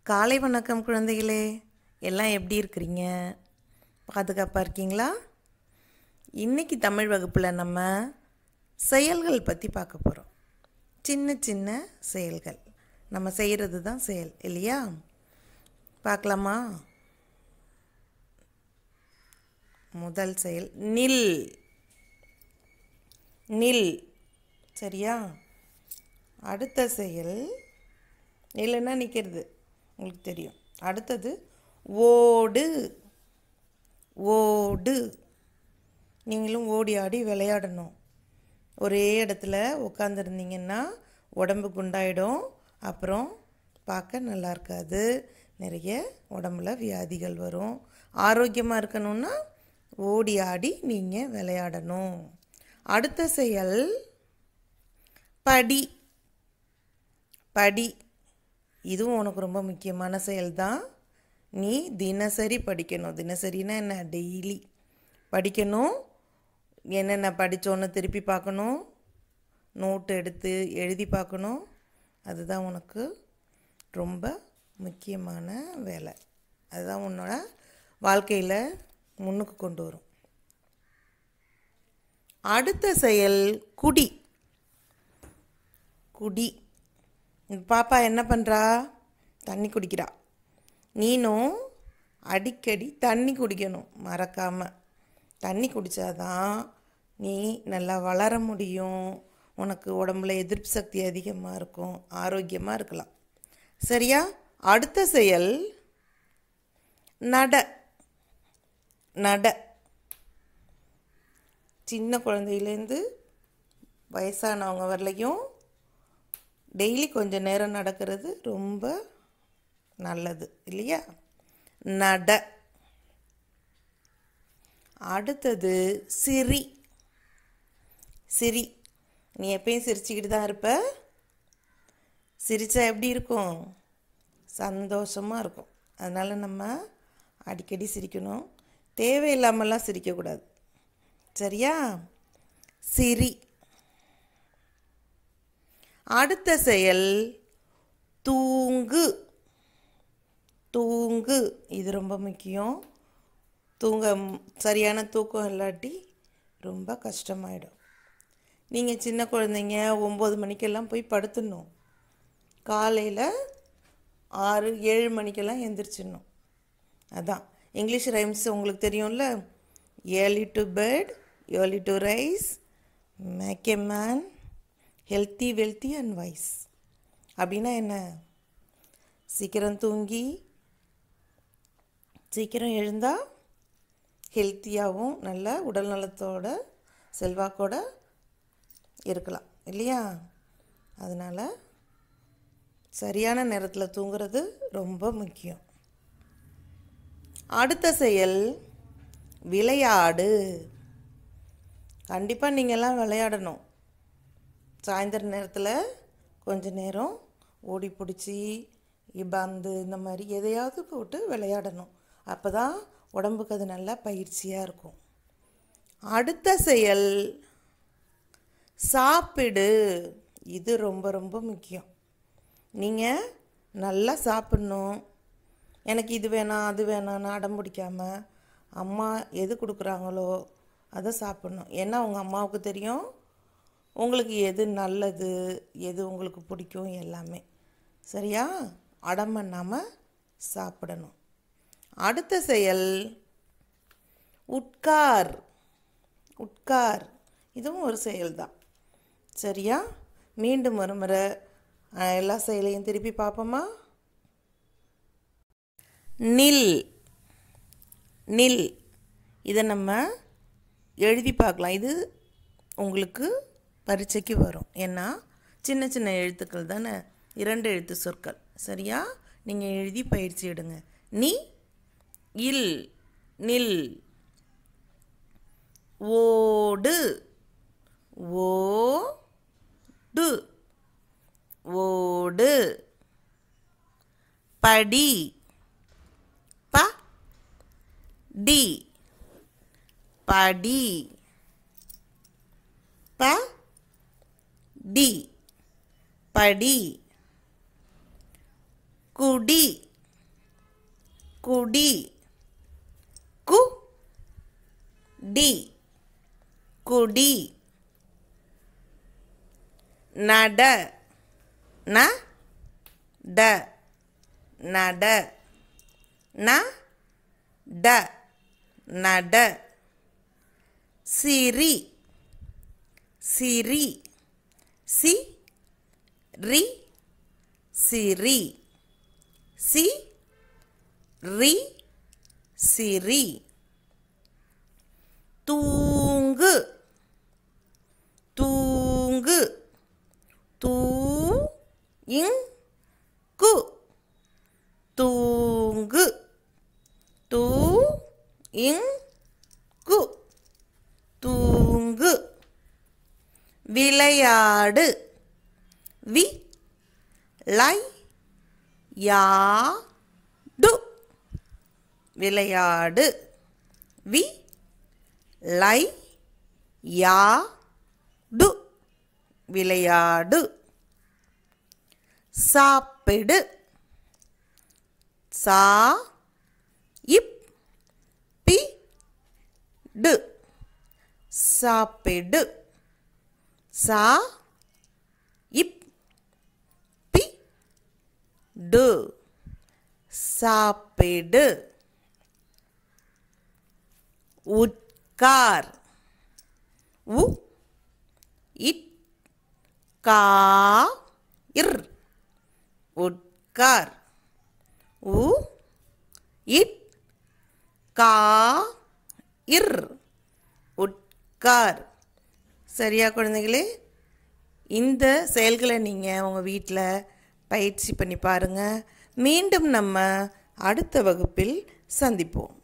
காலை வணக்கம் குழந்தைகளே எல்லாம் எப்படி இருக்கிறீங்க பாதுகாப்பாக இருக்கீங்களா இன்னைக்கு தமிழ் வகுப்பில் நம்ம செயல்கள் பற்றி பார்க்க போகிறோம் சின்ன சின்ன செயல்கள் நம்ம செய்கிறது தான் செயல் இல்லையா பார்க்கலாமா முதல் செயல் நில் நில் சரியா அடுத்த செயல் நில்லுன்னா நிற்கிறது உங்களுக்கு தெரியும் அடுத்தது ஓடு ஓடு நீங்களும் ஓடி ஆடி விளையாடணும் ஒரே இடத்துல உட்காந்துருந்தீங்கன்னா உடம்பு குண்டாயிடும் அப்புறம் பார்க்க நல்லா இருக்காது நிறைய உடம்புல வியாதிகள் வரும் ஆரோக்கியமாக இருக்கணும்னா ஓடி ஆடி நீங்கள் விளையாடணும் அடுத்த செயல் படி படி இதுவும் உனக்கு ரொம்ப முக்கியமான செயல் தான் நீ தினசரி படிக்கணும் தினசரினா என்ன டெய்லி படிக்கணும் என்னென்ன படித்தோன்னு திருப்பி பார்க்கணும் நோட்டு எடுத்து எழுதி பார்க்கணும் அதுதான் உனக்கு ரொம்ப முக்கியமான வேலை அதுதான் உன்னோட வாழ்க்கையில் முன்னுக்கு கொண்டு வரும் அடுத்த செயல் குடி குடி பாப்பா என்ன பண்ணுறா தண்ணி குடிக்கிறா நீனும் அடிக்கடி தண்ணி குடிக்கணும் மறக்காமல் தண்ணி குடித்தாதான் நீ நல்லா வளர முடியும் உனக்கு உடம்புல எதிர்ப்பு சக்தி அதிகமாக இருக்கும் ஆரோக்கியமாக இருக்கலாம் சரியா அடுத்த செயல் நட நட சின்ன குழந்தையிலேருந்து வயசானவங்க வரலையும் டெய்லி கொஞ்சம் நேரம் நடக்கிறது ரொம்ப நல்லது இல்லையா நட அடுத்தது சிரி சிரி நீ எப்பயும் சிரிச்சுக்கிட்டு தான் இருப்ப சிரித்தா எப்படி இருக்கும் சந்தோஷமாக இருக்கும் அதனால் நம்ம அடிக்கடி சிரிக்கணும் தேவையில்லாமலாம் சிரிக்கக்கூடாது சரியா சிரி அடுத்த செயல் தூங்கு தூங்கு இது ரொம்ப முக்கியம் தூங்க சரியான தூக்கம் இல்லாட்டி ரொம்ப கஷ்டமாயிடும் நீங்கள் சின்ன குழந்தைங்க ஒம்பது மணிக்கெல்லாம் போய் படுத்துடணும் காலையில் ஆறு ஏழு மணிக்கெல்லாம் எந்திரிச்சிடணும் அதான் இங்கிலீஷ் ரைம்ஸ் உங்களுக்கு தெரியும்ல early to bed early to rise make a man healthy wealthy and wise அப்படின்னா என்ன சீக்கிரம் தூங்கி சீக்கிரம் எழுந்தால் ஹெல்த்தியாகவும் நல்ல உடல் நலத்தோட செல்வாக்கோட இருக்கலாம் இல்லையா அதனால் சரியான நேரத்தில் தூங்குறது ரொம்ப முக்கியம் அடுத்த செயல் விளையாடு கண்டிப்பாக நீங்கள்லாம் விளையாடணும் சாயந்தர நேரத்தில் கொஞ்ச நேரம் ஓடி பிடிச்சி பந்து இந்த மாதிரி எதையாவது போட்டு விளையாடணும் அப்போ தான் உடம்புக்கு அது நல்லா பயிற்சியாக இருக்கும் அடுத்த செயல் சாப்பிடு இது ரொம்ப ரொம்ப முக்கியம் நீங்கள் நல்லா சாப்பிட்ணும் எனக்கு இது வேணாம் அது வேணாம்னு அடம் பிடிக்காமல் அம்மா எது கொடுக்குறாங்களோ அதை சாப்பிட்ணும் ஏன்னா உங்கள் அம்மாவுக்கு தெரியும் உங்களுக்கு எது நல்லது எது உங்களுக்கு பிடிக்கும் எல்லாமே சரியா அடம் பண்ணாமல் சாப்பிடணும் அடுத்த செயல் உட்கார் உட்கார் இதுவும் ஒரு செயல்தான் சரியா மீண்டும் ஒரு முறை எல்லா செயலையும் திருப்பி பார்ப்போமா நில் நில் இதை நம்ம எழுதி பார்க்கலாம் இது உங்களுக்கு பரீட்சைக்கு வரும் ஏன்னா சின்ன சின்ன எழுத்துக்கள் தானே இரண்டு எழுத்து சொற்கள் சரியா நீங்கள் எழுதி பயிற்சி எடுங்க நீ இல் நில் ஓடு ஓடு ஓடு படி ப டி படி ப டி படி குடி குடி கு டி குடி நட ந ட நட ந ட நட சிரி சிரி சி ரி சிரி சி ரி சிரி தூங்கு தூங்கு தூ இங் கு தூங்கு தூ இங் கு தூங்கு விளையாடு வி லை யா டு விளையாடு வி லை யா டு விளையாடு சாப்பிடு சா இப் பி டு சாப்பிடு சா இப் பி டு சாப்பிடு உட்கார் உ இட் கா இர் உட்கார் உ இட் கா இர் உட்கார் சரியா குழந்தைகளே இந்த செயல்களை நீங்கள் உங்கள் வீட்டில் பயிற்சி பண்ணி பாருங்கள் மீண்டும் நம்ம அடுத்த வகுப்பில் சந்திப்போம்